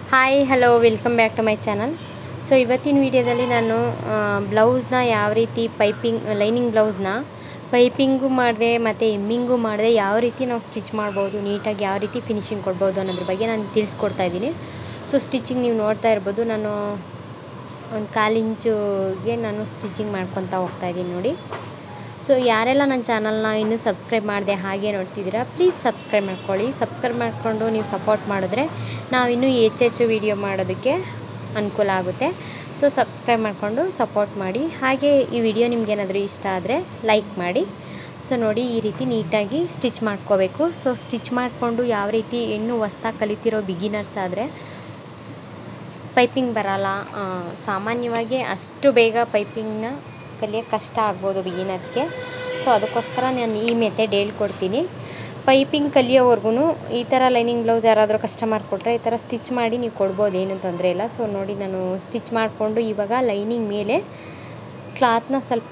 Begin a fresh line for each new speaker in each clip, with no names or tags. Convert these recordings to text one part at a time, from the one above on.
hi hello welcome back to my channel so ಇವತ್ತಿನ ವಿಡಿಯೋದಲ್ಲಿ ನಾನು ಬ್ಲೌಸ್ನ ಯಾವ ರೀತಿ ಪೈಪಿಂಗ್ ಲೈನಿಂಗ್ ಬ್ಲೌಸ್ನ ಪೈಪಿಂಗು ಮಾಡಿದೆ ಮತ್ತು ಎಮ್ಮಿಂಗು ಮಾಡಿದೆ ಯಾವ ರೀತಿ ನಾವು ಸ್ಟಿಚ್ ಮಾಡ್ಬೋದು ನೀಟಾಗಿ ಯಾವ ರೀತಿ ಫಿನಿಶಿಂಗ್ ಕೊಡ್ಬೋದು ಅನ್ನೋದ್ರ ಬಗ್ಗೆ ನಾನು ತಿಳಿಸ್ಕೊಡ್ತಾ ಇದ್ದೀನಿ ಸೊ ಸ್ಟಿಚಿಂಗ್ ನೀವು ನೋಡ್ತಾ ಇರ್ಬೋದು ನಾನು ಒಂದು ಕಾಲು ಇಂಚುಗೆ ನಾನು ಸ್ಟಿಚಿಂಗ್ ಮಾಡ್ಕೊತಾ ಹೋಗ್ತಾ ಇದ್ದೀನಿ ನೋಡಿ ಸೊ ಯಾರೆಲ್ಲ ನನ್ನ ಚಾನಲ್ನ ಇನ್ನೂ ಸಬ್ಸ್ಕ್ರೈಬ್ ಮಾಡಿದೆ ಹಾಗೆ ನೋಡ್ತಿದ್ದೀರಾ ಪ್ಲೀಸ್ ಸಬ್ಸ್ಕ್ರೈಬ್ ಮಾಡ್ಕೊಳ್ಳಿ ಸಬ್ಸ್ಕ್ರೈಬ್ ಮಾಡಿಕೊಂಡು ನೀವು ಸಪೋರ್ಟ್ ಮಾಡಿದ್ರೆ ನಾವಿನ್ನೂ ಹೆಚ್ಚೆಚ್ಚು ವೀಡಿಯೋ ಮಾಡೋದಕ್ಕೆ ಅನುಕೂಲ ಆಗುತ್ತೆ ಸೊ ಸಬ್ಸ್ಕ್ರೈಬ್ ಮಾಡಿಕೊಂಡು ಸಪೋರ್ಟ್ ಮಾಡಿ ಹಾಗೆ ಈ ವಿಡಿಯೋ ನಿಮ್ಗೇನಾದರೂ ಇಷ್ಟ ಆದರೆ ಲೈಕ್ ಮಾಡಿ ಸೊ ನೋಡಿ ಈ ರೀತಿ ನೀಟಾಗಿ ಸ್ಟಿಚ್ ಮಾಡ್ಕೋಬೇಕು ಸೊ ಸ್ಟಿಚ್ ಮಾಡಿಕೊಂಡು ಯಾವ ರೀತಿ ಇನ್ನೂ ಹೊಸ್ದಾಗಿ ಕಲಿತಿರೋ ಬಿಗಿನರ್ಸ್ ಆದರೆ ಪೈಪಿಂಗ್ ಬರಲ್ಲ ಆ, ಸಾಮಾನ್ಯವಾಗಿ ಅಷ್ಟು ಬೇಗ ಪೈಪಿಂಗ್ನ ಕಲಿಯೋಕ್ಕೆ ಕಷ್ಟ ಆಗ್ಬೋದು ಬಿಗಿನರ್ಸ್ಗೆ ಸೊ ಅದಕ್ಕೋಸ್ಕರ ನಾನು ಈ ಮೆಥಡ್ ಹೇಳ್ಕೊಡ್ತೀನಿ ಪೈಪಿಂಗ್ ಕಲಿಯೋವರೆಗೂ ಈ ಥರ ಲೈನಿಂಗ್ ಬ್ಲೌಸ್ ಯಾರಾದರೂ ಕಸ್ಟಮರ್ ಕೊಟ್ಟರೆ ಈ ಥರ ಸ್ಟಿಚ್ ಮಾಡಿ ನೀವು ಕೊಡ್ಬೋದು ಏನು ತೊಂದರೆ ಇಲ್ಲ ಸೊ ನೋಡಿ ನಾನು ಸ್ಟಿಚ್ ಮಾಡಿಕೊಂಡು ಇವಾಗ ಲೈನಿಂಗ್ ಮೇಲೆ ಕ್ಲಾತ್ನ ಸ್ವಲ್ಪ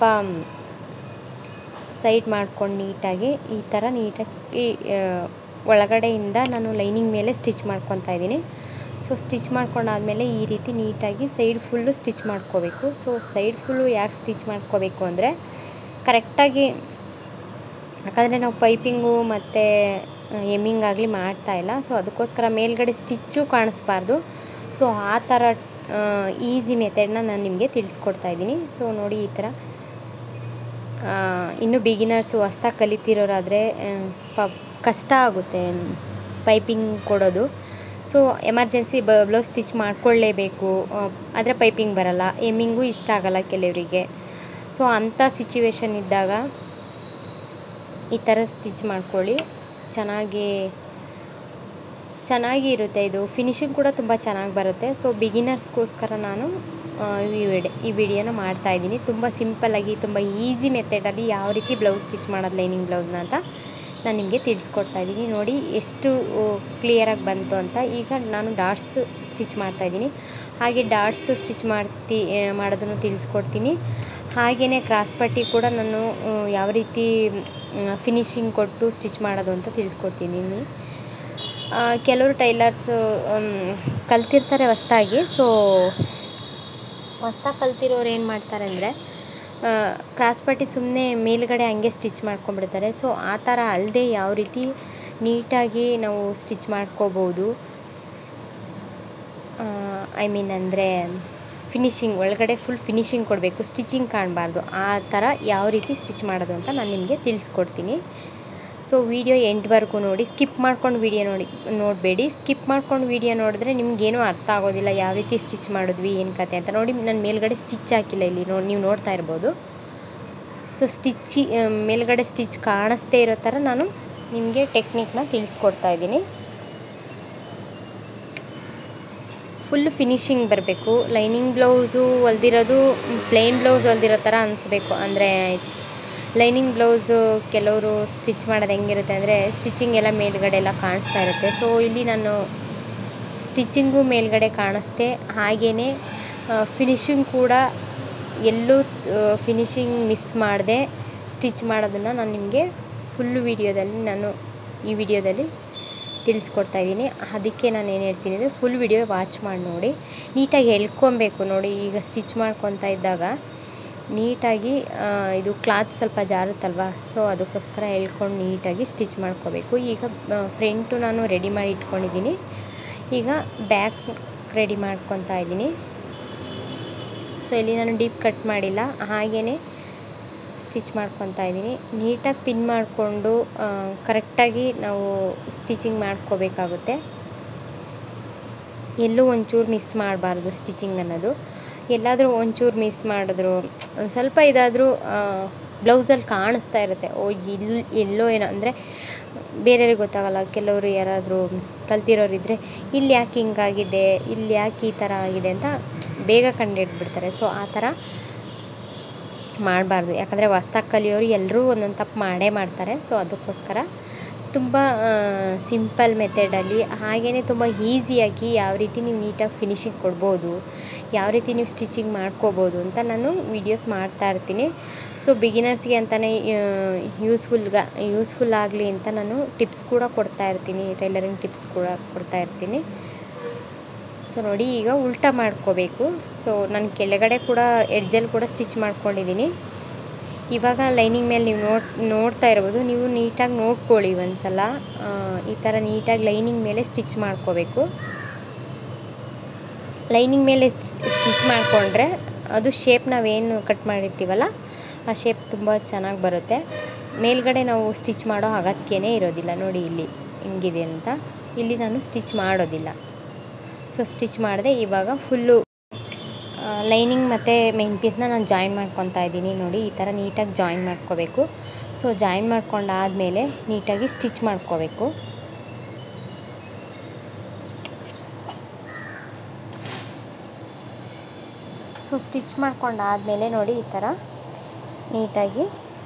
ಸೈಡ್ ಮಾಡ್ಕೊಂಡು ನೀಟಾಗಿ ಈ ಥರ ನೀಟಾಗಿ ಆ, ಒಳಗಡೆಯಿಂದ ನಾನು ಲೈನಿಂಗ್ ಮೇಲೆ ಸ್ಟಿಚ್ ಮಾಡ್ಕೊತಾ ಇದ್ದೀನಿ ಸೊ ಸ್ಟಿಚ್ ಮಾಡ್ಕೊಂಡಾದಮೇಲೆ ಈ ರೀತಿ ನೀಟಾಗಿ ಸೈಡ್ ಫುಲ್ಲು ಸ್ಟಿಚ್ ಮಾಡ್ಕೋಬೇಕು ಸೊ ಸೈಡ್ ಫುಲ್ಲು ಯಾಕೆ ಸ್ಟಿಚ್ ಮಾಡ್ಕೋಬೇಕು ಅಂದರೆ ಕರೆಕ್ಟಾಗಿ ಯಾಕಂದರೆ ನಾವು ಪೈಪಿಂಗು ಮತ್ತು ಎಮ್ಮಿಂಗ್ ಆಗಲಿ ಮಾಡ್ತಾಯಿಲ್ಲ ಸೊ ಅದಕ್ಕೋಸ್ಕರ ಮೇಲ್ಗಡೆ ಸ್ಟಿಚ್ಚು ಕಾಣಿಸ್ಬಾರ್ದು ಸೊ ಆ ಥರ ಈಸಿ ಮೆಥಡ್ನ ನಾನು ನಿಮಗೆ ತಿಳಿಸ್ಕೊಡ್ತಾ ಇದ್ದೀನಿ ಸೊ ನೋಡಿ ಈ ಥರ ಆ, ಇನ್ನು ಬಿಗಿನರ್ಸು ಹೊಸ್ದಾಗಿ ಕಲಿತಿರೋರಾದರೆ ಪ ಕಷ್ಟ ಆಗುತ್ತೆ ಪೈಪಿಂಗ್ ಕೊಡೋದು ಸೊ ಎಮರ್ಜೆನ್ಸಿ ಬ ಬ್ಲೌಸ್ ಸ್ಟಿಚ್ ಮಾಡ್ಕೊಳ್ಳೇಬೇಕು ಆದರೆ ಪೈಪಿಂಗ್ ಬರಲ್ಲ ಎಮ್ಮಿಂಗು ಇಷ್ಟ ಆಗಲ್ಲ ಕೆಲವರಿಗೆ ಸೊ ಅಂಥ ಸಿಚುವೇಶನ್ ಇದ್ದಾಗ ಈ ಥರ ಸ್ಟಿಚ್ ಮಾಡ್ಕೊಳ್ಳಿ ಚೆನ್ನಾಗಿ ಚೆನ್ನಾಗಿ ಇರುತ್ತೆ ಇದು ಫಿನಿಶಿಂಗ್ ಕೂಡ ತುಂಬ ಚೆನ್ನಾಗಿ ಬರುತ್ತೆ ಸೊ ಬಿಗಿನರ್ಸ್ಗೋಸ್ಕರ ನಾನು ಆ, ಈ ವಿಡಿ ಈ ವಿಡಿಯೋನ ಮಾಡ್ತಾ ಇದ್ದೀನಿ ತುಂಬ ಸಿಂಪಲ್ಲಾಗಿ ತುಂಬ ಈಸಿ ಮೆಥಡಲ್ಲಿ ಯಾವ ರೀತಿ ಬ್ಲೌಸ್ ಸ್ಟಿಚ್ ಮಾಡೋದು ಲೈನಿಂಗ್ ಬ್ಲೌಸ್ನ ಅಂತ ನಾನು ನಿಮಗೆ ತಿಳಿಸ್ಕೊಡ್ತಾ ಇದ್ದೀನಿ ನೋಡಿ ಎಷ್ಟು ಕ್ಲಿಯರಾಗಿ ಬಂತು ಅಂತ ಈಗ ನಾನು ಡಾಟ್ಸ್ ಸ್ಟಿಚ್ ಮಾಡ್ತಾ ಇದ್ದೀನಿ ಹಾಗೆ ಡಾಟ್ಸ್ ಸ್ಟಿಚ್ ಮಾಡ್ತಿ ಆ, ಮಾಡೋದನ್ನು ತಿಳಿಸ್ಕೊಡ್ತೀನಿ ಹಾಗೆಯೇ ಕ್ರಾಸ್ ಪಟ್ಟಿ ಕೂಡ ನಾನು ಆ, ಯಾವ ರೀತಿ ಫಿನಿಶಿಂಗ್ ಕೊಟ್ಟು ಸ್ಟಿಚ್ ಮಾಡೋದು ಅಂತ ತಿಳಿಸ್ಕೊಡ್ತೀನಿ ಆ, ಕೆಲವರು ಟೈಲರ್ಸು ಕಲ್ತಿರ್ತಾರೆ ಹೊಸ್ದಾಗಿ ಸೊ ಹೊಸ್ದಾಗಿ ಕಲ್ತಿರೋರು ಏನು ಮಾಡ್ತಾರೆ ಅಂದರೆ ಕ್ರಾಸ್ ಪಟ್ಟಿ ಸುಮ್ಮನೆ ಮೇಲ್ಗಡೆ ಹಂಗೆ ಸ್ಟಿಚ್ ಮಾಡ್ಕೊಂಡ್ಬಿಡ್ತಾರೆ ಸೊ ಆ ಥರ ಅಲ್ಲದೆ ಯಾವ ರೀತಿ ನೀಟಾಗಿ ನಾವು ಸ್ಟಿಚ್ ಮಾಡ್ಕೋಬೋದು ಐ ಮೀನ್ ಅಂದರೆ ಫಿನಿಶಿಂಗ್ ಒಳಗಡೆ ಫುಲ್ ಫಿನಿಶಿಂಗ್ ಕೊಡಬೇಕು ಸ್ಟಿಚಿಂಗ್ ಕಾಣಬಾರ್ದು ಆ ಥರ ಯಾವ ರೀತಿ ಸ್ಟಿಚ್ ಮಾಡೋದು ಅಂತ ನಾನು ನಿಮಗೆ ತಿಳಿಸ್ಕೊಡ್ತೀನಿ ಸೊ ವಿಡಿಯೋ ಎಂಡ್ವರೆಗೂ ನೋಡಿ ಸ್ಕಿಪ್ ಮಾಡ್ಕೊಂಡು ವಿಡಿಯೋ ನೋಡಿ ನೋಡಬೇಡಿ ಸ್ಕಿಪ್ ಮಾಡ್ಕೊಂಡು ವಿಡಿಯೋ ನೋಡಿದ್ರೆ ನಿಮ್ಗೇನೂ ಅರ್ಥ ಆಗೋದಿಲ್ಲ ಯಾವ ರೀತಿ ಸ್ಟಿಚ್ ಮಾಡಿದ್ವಿ ಏನು ಕತೆ ಅಂತ ನೋಡಿ ನಾನು ಮೇಲ್ಗಡೆ ಸ್ಟಿಚ್ ಹಾಕಿಲ್ಲ ಇಲ್ಲಿ ನೋಡಿ ನೀವು ನೋಡ್ತಾ ಇರ್ಬೋದು ಸೊ ಸ್ಟಿಚ್ಚಿ ಮೇಲ್ಗಡೆ ಸ್ಟಿಚ್ ಕಾಣಿಸ್ದೇ ಇರೋ ಥರ ನಾನು ನಿಮಗೆ ಟೆಕ್ನಿಕ್ನ ತಿಳಿಸ್ಕೊಡ್ತಾ ಇದ್ದೀನಿ ಫುಲ್ ಫಿನಿಶಿಂಗ್ ಬರಬೇಕು ಲೈನಿಂಗ್ ಬ್ಲೌಸು ಹೊಲ್ದಿರೋದು ಪ್ಲೇನ್ ಬ್ಲೌಸ್ ಹೊಲ್ದಿರೋ ಥರ ಅನಿಸ್ಬೇಕು ಅಂದರೆ ಲೈನಿಂಗ್ ಬ್ಲೌಸು ಕೆಲವರು ಸ್ಟಿಚ್ ಮಾಡೋದು ಹೆಂಗಿರುತ್ತೆ ಅಂದರೆ ಸ್ಟಿಚಿಂಗ್ ಎಲ್ಲ ಮೇಲ್ಗಡೆ ಎಲ್ಲ ಕಾಣಿಸ್ತಾ ಇರುತ್ತೆ ಸೊ ಇಲ್ಲಿ ನಾನು ಸ್ಟಿಚಿಂಗು ಮೇಲ್ಗಡೆ ಕಾಣಿಸ್ದೆ ಹಾಗೆಯೇ ಫಿನಿಶಿಂಗ್ ಕೂಡ ಎಲ್ಲೂ ಫಿನಿಶಿಂಗ್ ಮಿಸ್ ಮಾಡದೆ ಸ್ಟಿಚ್ ಮಾಡೋದನ್ನು ನಾನು ನಿಮಗೆ ಫುಲ್ ವಿಡಿಯೋದಲ್ಲಿ ನಾನು ಈ ವಿಡಿಯೋದಲ್ಲಿ ತಿಳಿಸ್ಕೊಡ್ತಾ ಇದ್ದೀನಿ ಅದಕ್ಕೆ ನಾನು ಏನು ಹೇಳ್ತೀನಿ ಅಂದರೆ ಫುಲ್ ವಿಡಿಯೋ ವಾಚ್ ಮಾಡಿ ನೋಡಿ ನೀಟಾಗಿ ಎಳ್ಕೊಬೇಕು ನೋಡಿ ಈಗ ಸ್ಟಿಚ್ ಮಾಡ್ಕೊತಾ ಇದ್ದಾಗ ನೀಟಾಗಿ ಆ, ಇದು ಕ್ಲಾತ್ ಸ್ವಲ್ಪ ಜಾರುತ್ತಲ್ವ ಸೊ ಅದಕ್ಕೋಸ್ಕರ ಎಳ್ಕೊಂಡು ನೀಟಾಗಿ ಸ್ಟಿಚ್ ಮಾಡ್ಕೋಬೇಕು ಈಗ ಫ್ರಂಟು ನಾನು ರೆಡಿ ಮಾಡಿ ಇಟ್ಕೊಂಡಿದ್ದೀನಿ ಈಗ ಬ್ಯಾಕ್ ರೆಡಿ ಮಾಡ್ಕೊತಾ ಇದ್ದೀನಿ ಸೊ ಇಲ್ಲಿ ನಾನು ಡೀಪ್ ಕಟ್ ಮಾಡಿಲ್ಲ ಹಾಗೆಯೇ ಸ್ಟಿಚ್ ಮಾಡ್ಕೊತಾ ಇದ್ದೀನಿ ನೀಟಾಗಿ ಪಿನ್ ಮಾಡಿಕೊಂಡು ಕರೆಕ್ಟಾಗಿ ನಾವು ಸ್ಟಿಚಿಂಗ್ ಮಾಡ್ಕೋಬೇಕಾಗುತ್ತೆ ಎಲ್ಲೂ ಒಂಚೂರು ಮಿಸ್ ಮಾಡಬಾರ್ದು ಸ್ಟಿಚಿಂಗ್ ಅನ್ನೋದು ಎಲ್ಲಾದರೂ ಒಂಚೂರು ಮಿಸ್ ಮಾಡಿದ್ರು ಒಂದು ಸ್ವಲ್ಪ ಇದಾದರೂ ಬ್ಲೌಸಲ್ಲಿ ಕಾಣಿಸ್ತಾ ಇರುತ್ತೆ ಓ ಇಲ್ಲಿ ಎಲ್ಲೋ ಏನೋ ಅಂದರೆ ಬೇರೆಯವ್ರಿಗೆ ಗೊತ್ತಾಗಲ್ಲ ಕೆಲವರು ಯಾರಾದರೂ ಕಲ್ತಿರೋರಿದ್ದರೆ ಇಲ್ಲಿ ಯಾಕೆ ಹಿಂಗಾಗಿದೆ ಇಲ್ಲಿ ಯಾಕೆ ಈ ಥರ ಆಗಿದೆ ಅಂತ ಬೇಗ ಕಂಡುಹಿಡ್ಬಿಡ್ತಾರೆ ಸೊ ಆ ಥರ ಮಾಡಬಾರ್ದು ಯಾಕಂದರೆ ಹೊಸ್ದಾಗಿ ಕಲಿಯೋರು ಎಲ್ಲರೂ ಒಂದೊಂದು ತಪ್ಪು ಮಾಡೇ ಮಾಡ್ತಾರೆ ಸೊ ಅದಕ್ಕೋಸ್ಕರ ತುಂಬ ಸಿಂಪಲ್ ಮೆಥಡಲ್ಲಿ ಹಾಗೆಯೇ ತುಂಬ ಈಸಿಯಾಗಿ ಯಾವ ರೀತಿ ನೀವು ನೀಟಾಗಿ ಫಿನಿಶಿಂಗ್ ಕೊಡ್ಬೋದು ಯಾವ ರೀತಿ ನೀವು ಸ್ಟಿಚಿಂಗ್ ಮಾಡ್ಕೋಬೋದು ಅಂತ ನಾನು ವೀಡಿಯೋಸ್ ಮಾಡ್ತಾ ಇರ್ತೀನಿ ಸೊ ಬಿಗಿನರ್ಸ್ಗೆ ಅಂತಲೇ ಯೂಸ್ಫುಲ್ಗ ಯೂಸ್ಫುಲ್ ಆಗಲಿ ಅಂತ ನಾನು ಟಿಪ್ಸ್ ಕೂಡ ಕೊಡ್ತಾ ಇರ್ತೀನಿ ಟೈಲರಿಂಗ್ ಟಿಪ್ಸ್ ಕೂಡ ಕೊಡ್ತಾ ಇರ್ತೀನಿ ಸೊ ನೋಡಿ ಈಗ ಉಲ್ಟಾ ಮಾಡ್ಕೋಬೇಕು ಸೊ ನಾನು ಕೆಳಗಡೆ ಕೂಡ ಎಡ್ಜಲ್ಲಿ ಕೂಡ ಸ್ಟಿಚ್ ಮಾಡ್ಕೊಂಡಿದ್ದೀನಿ ಇವಾಗ ಲೈನಿಂಗ್ ಮೇಲೆ ನೀವು ನೋಡ್ ನೋಡ್ತಾ ಇರ್ಬೋದು ನೀವು ನೀಟಾಗಿ ನೋಡ್ಕೊಳ್ಳಿ ಒಂದ್ಸಲ ಆ, ಈ ಥರ ನೀಟಾಗಿ ಲೈನಿಂಗ್ ಮೇಲೆ ಸ್ಟಿಚ್ ಮಾಡ್ಕೋಬೇಕು ಲೈನಿಂಗ್ ಮೇಲೆ ಸ್ಟಿಚ್ ಮಾಡಿಕೊಂಡ್ರೆ ಅದು ಶೇಪ್ ನಾವೇನು ಕಟ್ ಮಾಡಿರ್ತೀವಲ್ಲ ಆ ಶೇಪ್ ತುಂಬ ಚೆನ್ನಾಗಿ ಬರುತ್ತೆ ಮೇಲ್ಗಡೆ ನಾವು ಸ್ಟಿಚ್ ಮಾಡೋ ಅಗತ್ಯನೇ ಇರೋದಿಲ್ಲ ನೋಡಿ ಇಲ್ಲಿ ಹಿಂಗಿದೆ ಅಂತ ಇಲ್ಲಿ ನಾನು ಸ್ಟಿಚ್ ಮಾಡೋದಿಲ್ಲ ಸೊ ಸ್ಟಿಚ್ ಮಾಡಿದೆ ಇವಾಗ ಫುಲ್ಲು ಲೈನಿಂಗ್ ಮತ್ತು ಮೇನ್ ಪೀಸ್ನ ನಾನು ಜಾಯಿನ್ ಮಾಡ್ಕೊತಾ ಇದ್ದೀನಿ ನೋಡಿ ಈ ಥರ ನೀಟಾಗಿ ಜಾಯಿನ್ ಮಾಡ್ಕೋಬೇಕು ಸೊ ಜಾಯಿನ್ ಮಾಡ್ಕೊಂಡಾದಮೇಲೆ ನೀಟಾಗಿ ಸ್ಟಿಚ್ ಮಾಡ್ಕೋಬೇಕು ಸೊ ಸ್ಟಿಚ್ ಮಾಡ್ಕೊಂಡಾದಮೇಲೆ ನೋಡಿ ಈ ಥರ ನೀಟಾಗಿ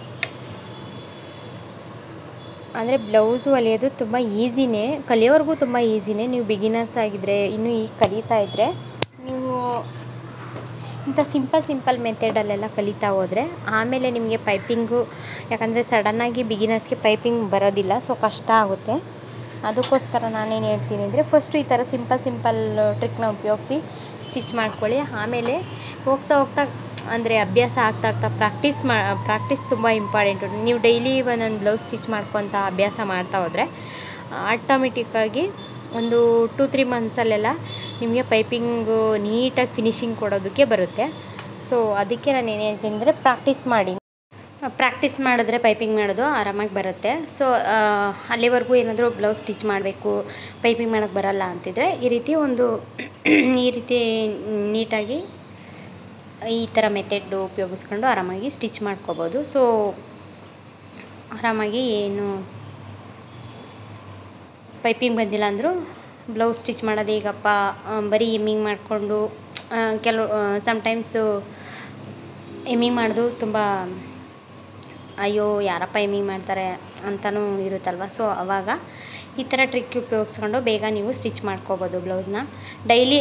ಅಂದರೆ ಬ್ಲೌಸು ಹೊಲಿಯೋದು ತುಂಬ ಈಸಿನೇ ಕಲಿಯೋರ್ಗೂ ತುಂಬ ಈಸಿನೇ ನೀವು ಬಿಗಿನರ್ಸ್ ಆಗಿದ್ದರೆ ಇನ್ನೂ ಈಗ ಕಲಿತಾ ಇದ್ದರೆ ನೀವು ಇಂಥ ಸಿಂಪಲ್ ಸಿಂಪಲ್ ಮೆಥಡಲ್ಲೆಲ್ಲ ಕಲಿತಾ ಹೋದರೆ ಆಮೇಲೆ ನಿಮಗೆ ಪೈಪಿಂಗು ಯಾಕಂದರೆ ಸಡನ್ನಾಗಿ ಬಿಗಿನರ್ಸ್ಗೆ ಪೈಪಿಂಗ್ ಬರೋದಿಲ್ಲ ಸೊ ಕಷ್ಟ ಆಗುತ್ತೆ ಅದಕ್ಕೋಸ್ಕರ ನಾನೇನು ಹೇಳ್ತೀನಿ ಅಂದರೆ ಫಸ್ಟು ಈ ಥರ ಸಿಂಪಲ್ ಸಿಂಪಲ್ ಟ್ರಿಕ್ನ ಉಪಯೋಗಿಸಿ ಸ್ಟಿಚ್ ಮಾಡ್ಕೊಳ್ಳಿ ಆಮೇಲೆ ಹೋಗ್ತಾ ಹೋಗ್ತಾ ಅಂದರೆ ಅಭ್ಯಾಸ ಆಗ್ತಾ ಆಗ್ತಾ ಪ್ರಾಕ್ಟೀಸ್ ಮಾ ಪ್ರಾಕ್ಟೀಸ್ ತುಂಬ ಇಂಪಾರ್ಟೆಂಟು ನೀವು ಡೈಲಿ ಒಂದೊಂದು ಬ್ಲೌಸ್ ಸ್ಟಿಚ್ ಮಾಡ್ಕೊತ ಅಭ್ಯಾಸ ಮಾಡ್ತಾ ಹೋದರೆ ಆಟೋಮೆಟಿಕ್ಕಾಗಿ ಒಂದು ಟೂ ತ್ರೀ ಮಂತ್ಸಲ್ಲೆಲ್ಲ ನಿಮಗೆ ಪೈಪಿಂಗು ನೀಟಾಗಿ ಫಿನಿಶಿಂಗ್ ಕೊಡೋದಕ್ಕೆ ಬರುತ್ತೆ ಸೊ ಅದಕ್ಕೆ ನಾನು ಏನು ಹೇಳ್ತೀನಿ ಅಂದರೆ ಪ್ರಾಕ್ಟೀಸ್ ಮಾಡಿ ಪ್ರಾಕ್ಟೀಸ್ ಮಾಡಿದ್ರೆ ಪೈಪಿಂಗ್ ಮಾಡೋದು ಆರಾಮಾಗಿ ಬರುತ್ತೆ ಸೊ ಅಲ್ಲಿವರೆಗೂ ಏನಾದರೂ ಬ್ಲೌಸ್ ಸ್ಟಿಚ್ ಮಾಡಬೇಕು ಪೈಪಿಂಗ್ ಮಾಡೋಕ್ಕೆ ಬರಲ್ಲ ಅಂತಿದ್ರೆ ಈ ರೀತಿ ಒಂದು ಈ ರೀತಿ ನೀಟಾಗಿ ಈ ಥರ ಮೆಥಡ್ ಉಪಯೋಗಿಸ್ಕೊಂಡು ಆರಾಮಾಗಿ ಸ್ಟಿಚ್ ಮಾಡ್ಕೋಬೋದು ಸೊ ಆರಾಮಾಗಿ ಏನು ಪೈಪಿಂಗ್ ಬಂದಿಲ್ಲ ಅಂದರೂ ಬ್ಲೌಸ್ ಸ್ಟಿಚ್ ಮಾಡೋದು ಈಗಪ್ಪ ಆ, ಬರೀ ಎಮ್ಮಿಂಗ್ ಮಾಡಿಕೊಂಡು ಕೆಲವು ಸಮ್ಟೈಮ್ಸು ಎಮ್ಮಿಂಗ್ ಮಾಡೋದು ತುಂಬ ಅಯ್ಯೋ ಯಾರಪ್ಪ ಎಮ್ಮಿಂಗ್ ಮಾಡ್ತಾರೆ ಅಂತಲೂ ಇರುತ್ತಲ್ವ ಸೊ ಅವಾಗ ಈ ಥರ ಟ್ರಿಕ್ ಉಪಯೋಗಿಸ್ಕೊಂಡು ಬೇಗ ನೀವು ಸ್ಟಿಚ್ ಮಾಡ್ಕೋಬೋದು ಬ್ಲೌಸ್ನ ಡೈಲಿ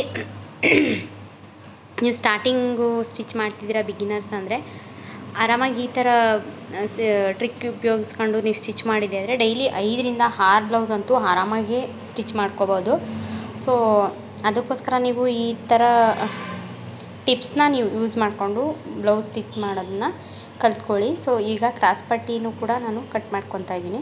ನೀವು ಸ್ಟಾರ್ಟಿಂಗು ಸ್ಟಿಚ್ ಮಾಡ್ತಿದ್ದೀರಾ ಬಿಗಿನರ್ಸ್ ಅಂದರೆ ಆರಾಮಾಗಿ ಈ ಥರ ಟ್ರಿಕ್ ಉಪಯೋಗಿಸ್ಕೊಂಡು ನೀವು ಸ್ಟಿಚ್ ಮಾಡಿದೆ ಅಂದರೆ ಡೈಲಿ ಐದರಿಂದ ಆರು ಬ್ಲೌಸ್ ಅಂತೂ ಆರಾಮಾಗಿ ಸ್ಟಿಚ್ ಮಾಡ್ಕೋಬೋದು ಸೊ ಅದಕ್ಕೋಸ್ಕರ ನೀವು ಈ ಥರ ಟಿಪ್ಸ್ನ ನೀವು ಯೂಸ್ ಮಾಡಿಕೊಂಡು ಬ್ಲೌಸ್ ಸ್ಟಿಚ್ ಮಾಡೋದನ್ನ ಕಲ್ತ್ಕೊಳ್ಳಿ ಸೊ ಈಗ ಕ್ರಾಸ್ ಪಟ್ಟಿನೂ ಕೂಡ ನಾನು ಕಟ್ ಮಾಡ್ಕೊತಾ ಇದ್ದೀನಿ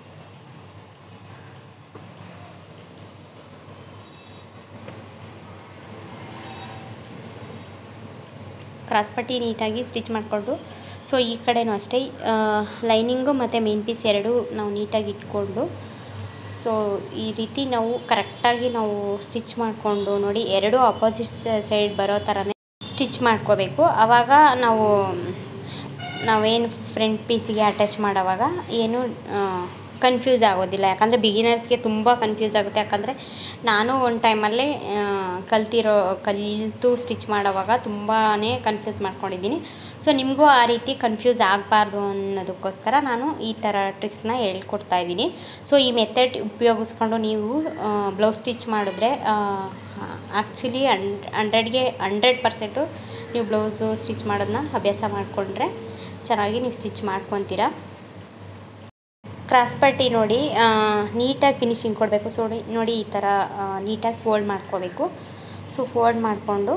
ಕ್ರಾಸ್ ಪಟ್ಟಿ ನೀಟಾಗಿ ಸ್ಟಿಚ್ ಮಾಡಿಕೊಂಡು ಸೊ ಈ ಕಡೆನೂ ಅಷ್ಟೇ ಲೈನಿಂಗು ಮತ್ತು ಮೇನ್ ಪೀಸ್ ಎರಡೂ ನಾವು ನೀಟಾಗಿ ಇಟ್ಕೊಂಡು ಸೊ ಈ ರೀತಿ ನಾವು ಕರೆಕ್ಟಾಗಿ ನಾವು ಸ್ಟಿಚ್ ಮಾಡಿಕೊಂಡು ನೋಡಿ ಎರಡು ಅಪೋಸಿಟ್ ಸೈಡ್ ಬರೋ ಥರನೇ ಸ್ಟಿಚ್ ಮಾಡ್ಕೋಬೇಕು ಆವಾಗ ನಾವು ನಾವೇನು ಫ್ರಂಟ್ ಪೀಸಿಗೆ ಅಟ್ಯಾಚ್ ಮಾಡೋವಾಗ ಏನು ಕನ್ಫ್ಯೂಸ್ ಆಗೋದಿಲ್ಲ ಯಾಕಂದರೆ ಬಿಗಿನರ್ಸ್ಗೆ ತುಂಬ ಕನ್ಫ್ಯೂಸ್ ಆಗುತ್ತೆ ಯಾಕಂದರೆ ನಾನು ಒಂದು ಟೈಮಲ್ಲೇ ಕಲ್ತಿರೋ ಕಲಿತು ಸ್ಟಿಚ್ ಮಾಡೋವಾಗ ತುಂಬಾ ಕನ್ಫ್ಯೂಸ್ ಮಾಡ್ಕೊಂಡಿದ್ದೀನಿ ಸೊ ನಿಮಗೂ ಆ ರೀತಿ ಕನ್ಫ್ಯೂಸ್ ಆಗಬಾರ್ದು ಅನ್ನೋದಕ್ಕೋಸ್ಕರ ನಾನು ಈ ಥರ ಟ್ರಿಕ್ಸ್ನ ಹೇಳ್ಕೊಡ್ತಾ ಇದ್ದೀನಿ ಸೊ ಈ ಮೆಥಡ್ ಉಪಯೋಗಿಸ್ಕೊಂಡು ನೀವು ಬ್ಲೌಸ್ ಸ್ಟಿಚ್ ಮಾಡಿದ್ರೆ ಆ್ಯಕ್ಚುಲಿ ಹಂಡ್ ಹಂಡ್ರೆಡ್ಗೆ ಹಂಡ್ರೆಡ್ ಪರ್ಸೆಂಟು ನೀವು ಬ್ಲೌಸು ಸ್ಟಿಚ್ ಮಾಡೋದನ್ನ ಅಭ್ಯಾಸ ಮಾಡಿಕೊಂಡ್ರೆ ಚೆನ್ನಾಗಿ ನೀವು ಸ್ಟಿಚ್ ಮಾಡ್ಕೊತೀರಾ ಕ್ರಾಸ್ ಪಟ್ಟಿ ನೋಡಿ ನೀಟಾಗಿ ಫಿನಿಶಿಂಗ್ ಕೊಡಬೇಕು ಸೊ ನೋಡಿ ನೋಡಿ ಈ ಥರ ನೀಟಾಗಿ ಫೋಲ್ಡ್ ಮಾಡ್ಕೋಬೇಕು ಸೊ ಫೋಲ್ಡ್ ಮಾಡಿಕೊಂಡು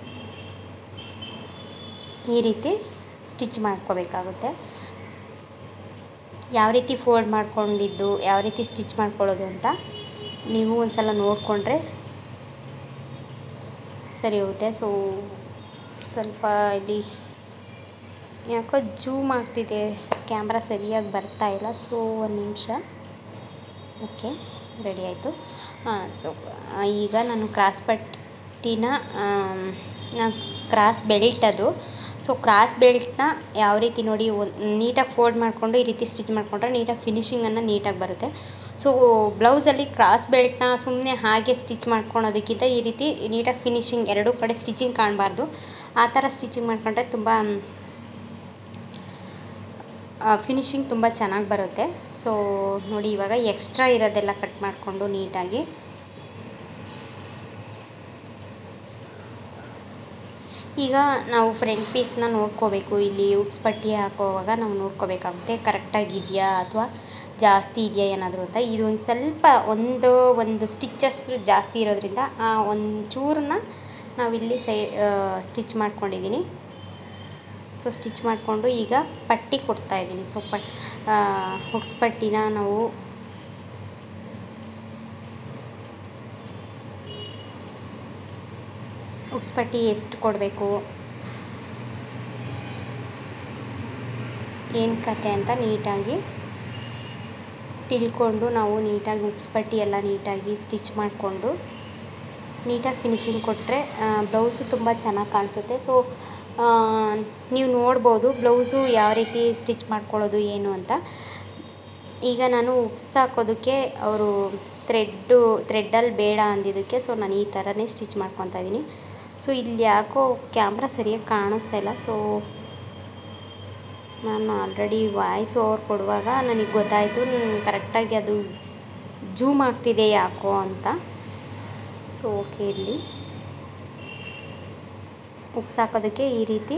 ಈ ರೀತಿ ಸ್ಟಿಚ್ ಮಾಡ್ಕೋಬೇಕಾಗುತ್ತೆ ಯಾವ ರೀತಿ ಫೋಲ್ಡ್ ಮಾಡ್ಕೊಂಡಿದ್ದು ಯಾವ ರೀತಿ ಸ್ಟಿಚ್ ಮಾಡ್ಕೊಳ್ಳೋದು ಅಂತ ನೀವು ಒಂದು ಸಲ ನೋಡಿಕೊಂಡ್ರೆ ಸರಿ ಹೋಗುತ್ತೆ ಸೊ ಸ್ವಲ್ಪ ಇಲ್ಲಿ ಯಾಕೋ ಜೂಮ್ ಆಗ್ತಿದೆ ಕ್ಯಾಮ್ರಾ ಸರಿಯಾಗಿ ಬರ್ತಾ ಇಲ್ಲ ಸೊ ಒಂದು ನಿಮಿಷ ಓಕೆ ರೆಡಿ ಆಯಿತು ಸೊ ಈಗ ನಾನು ಕ್ರಾಸ್ ಪಟ್ಟಿನ ನಾನು ಕ್ರಾಸ್ ಬೆಲ್ಟ್ ಅದು ಸೊ ಕ್ರಾಸ್ ಬೆಲ್ಟ್ನ ಯಾವ ರೀತಿ ನೋಡಿ ನೀಟಾಗಿ ಫೋಲ್ಡ್ ಮಾಡಿಕೊಂಡು ಈ ರೀತಿ ಸ್ಟಿಚ್ ಮಾಡಿಕೊಂಡ್ರೆ ನೀಟಾಗಿ ಫಿನಿಶಿಂಗನ್ನು ನೀಟಾಗಿ ಬರುತ್ತೆ ಸೊ ಬ್ಲೌಸಲ್ಲಿ ಕ್ರಾಸ್ ಬೆಲ್ಟ್ನ ಸುಮ್ಮನೆ ಹಾಗೆ ಸ್ಟಿಚ್ ಮಾಡ್ಕೊಳೋದಕ್ಕಿಂತ ಈ ರೀತಿ ನೀಟಾಗಿ ಫಿನಿಶಿಂಗ್ ಎರಡೂ ಕಡೆ ಸ್ಟಿಚಿಂಗ್ ಕಾಣಬಾರ್ದು ಆ ಥರ ಸ್ಟಿಚಿಂಗ್ ಮಾಡ್ಕೊಂಡ್ರೆ ತುಂಬ ಫಿನಿಶಿಂಗ್ ತುಂಬ ಚೆನ್ನಾಗಿ ಬರುತ್ತೆ ಸೊ ನೋಡಿ ಇವಾಗ ಎಕ್ಸ್ಟ್ರಾ ಇರೋದೆಲ್ಲ ಕಟ್ ಮಾಡಿಕೊಂಡು ನೀಟಾಗಿ ಈಗ ನಾವು ಫ್ರಂಟ್ ಪೀಸ್ನ ನೋಡ್ಕೋಬೇಕು ಇಲ್ಲಿ ಉಕ್ಸ್ ಪಟ್ಟಿ ಹಾಕೋವಾಗ ನಾವು ನೋಡ್ಕೋಬೇಕಾಗುತ್ತೆ ಕರೆಕ್ಟಾಗಿದೆಯಾ ಅಥವಾ
ಜಾಸ್ತಿ ಇದೆಯಾ ಏನಾದರೂ ಅಂತ ಇದು ಒಂದು ಸ್ವಲ್ಪ ಒಂದು ಒಂದು ಸ್ಟಿಚಸ್ ಜಾಸ್ತಿ ಇರೋದ್ರಿಂದ ಆ ಒಂದು ಚೂರನ್ನ ನಾವಿಲ್ಲಿ ಸೈ ಸ್ಟಿಚ್ ಮಾಡ್ಕೊಂಡಿದ್ದೀನಿ ಸೊ ಸ್ಟಿಚ್ ಮಾಡಿಕೊಂಡು ಈಗ ಪಟ್ಟಿ ಕೊಡ್ತಾ ಇದ್ದೀನಿ ಸೊ ಪ ಹುಕ್ಸ್ ಪಟ್ಟಿನ ನಾವು ಹುಕ್ಸ್ ಪಟ್ಟಿ ಎಷ್ಟು ಕೊಡಬೇಕು ಏನು ಕತೆ ಅಂತ ನೀಟಾಗಿ ತಿಳ್ಕೊಂಡು ನಾವು ನೀಟಾಗಿ ಹುಕ್ಸ್ ಪಟ್ಟಿ ಎಲ್ಲ ನೀಟಾಗಿ ಸ್ಟಿಚ್ ಮಾಡಿಕೊಂಡು ನೀಟಾಗಿ ಫಿನಿಶಿಂಗ್ ಕೊಟ್ಟರೆ ಬ್ಲೌಸು ತುಂಬ ಚೆನ್ನಾಗಿ ಕಾಣಿಸುತ್ತೆ ಸೊ ನೀವು ನೋಡ್ಬೋದು ಬ್ಲೌಸು ಯಾವ ರೀತಿ ಸ್ಟಿಚ್ ಮಾಡ್ಕೊಳ್ಳೋದು ಏನು ಅಂತ ಈಗ ನಾನು ಉಕ್ಸ್ ಹಾಕೋದಕ್ಕೆ ಅವರು ಥ್ರೆಡ್ಡು ಥ್ರೆಡ್ಡಲ್ಲಿ ಬೇಡ ಅಂದಿದ್ದಕ್ಕೆ ಸೊ ನಾನು ಈ ಥರನೇ ಸ್ಟಿಚ್ ಮಾಡ್ಕೊತಾ ಇದ್ದೀನಿ ಸೊ ಇಲ್ಲಿ ಯಾಕೋ ಕ್ಯಾಮ್ರಾ ಸರಿಯಾಗಿ ಕಾಣಿಸ್ತಾ ಇಲ್ಲ ಸೊ ನಾನು ಆಲ್ರೆಡಿ ವಾಯ್ಸ್ ಓವರ್ ಕೊಡುವಾಗ ನನಗೆ ಗೊತ್ತಾಯಿತು ಕರೆಕ್ಟಾಗಿ ಅದು ಜೂಮ್ ಆಗ್ತಿದೆ ಯಾಕೋ ಅಂತ ಸೊ ಓಕೆ ಇರಲಿ ಉಕ್ಸ್ ಹಾಕೋದಕ್ಕೆ ಈ ರೀತಿ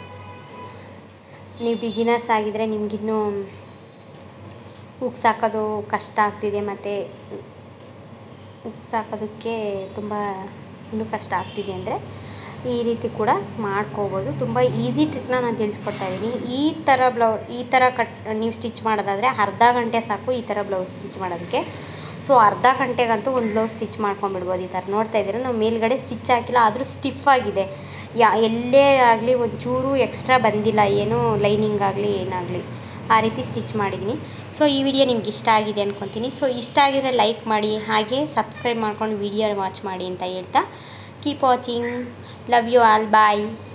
ನೀವು ಬಿಗಿನರ್ಸ್ ಆಗಿದ್ದರೆ ನಿಮಗಿನ್ನೂ ಉಕ್ಸ್ ಹಾಕೋದು ಕಷ್ಟ ಆಗ್ತಿದೆ ಮತ್ತು ಉಕ್ಸ್ ಹಾಕೋದಕ್ಕೆ ತುಂಬ ಇನ್ನೂ ಕಷ್ಟ ಆಗ್ತಿದೆ ಅಂದರೆ ಈ ರೀತಿ ಕೂಡ ಮಾಡ್ಕೋಬೋದು ತುಂಬ ಈಸಿ ಟ್ರಿಕ್ನ ನಾನು ತಿಳಿಸ್ಕೊಡ್ತಾ ಇದ್ದೀನಿ ಈ ಥರ ಬ್ಲೌ ಈ ಥರ ಕಟ್ ನೀವು ಸ್ಟಿಚ್ ಮಾಡೋದಾದರೆ ಅರ್ಧ ಗಂಟೆ ಸಾಕು ಈ ಥರ ಬ್ಲೌಸ್ ಸ್ಟಿಚ್ ಮಾಡೋದಕ್ಕೆ ಸೊ ಅರ್ಧ ಗಂಟೆಗಂತೂ ಒಂದು ಬ್ಲೌಸ್ ಸ್ಟಿಚ್ ಮಾಡ್ಕೊಂಬಿಡ್ಬೋದು ಈ ಥರ ನೋಡ್ತಾ ಇದ್ದೀರಾ ನಾವು ಮೇಲ್ಗಡೆ ಸ್ಟಿಚ್ ಹಾಕಿಲ್ಲ ಆದರೂ ಸ್ಟಿಫ್ ಆಗಿದೆ ಯಾ ಎಲ್ಲೇ ಆಗಲಿ ಒಂಚೂರು ಎಕ್ಸ್ಟ್ರಾ ಬಂದಿಲ್ಲ ಏನೂ ಲೈನಿಂಗ್ ಆಗಲಿ ಏನಾಗಲಿ ಆ ರೀತಿ ಸ್ಟಿಚ್ ಮಾಡಿದ್ದೀನಿ ಸೊ ಈ ವಿಡಿಯೋ ನಿಮ್ಗೆ ಇಷ್ಟ ಆಗಿದೆ ಅಂದ್ಕೊತೀನಿ ಸೊ ಇಷ್ಟ ಆಗಿದ್ರೆ ಲೈಕ್ ಮಾಡಿ ಹಾಗೆ ಸಬ್ಸ್ಕ್ರೈಬ್ ಮಾಡ್ಕೊಂಡು ವಿಡಿಯೋ ವಾಚ್ ಮಾಡಿ ಅಂತ ಹೇಳ್ತಾ keep watching love you all bye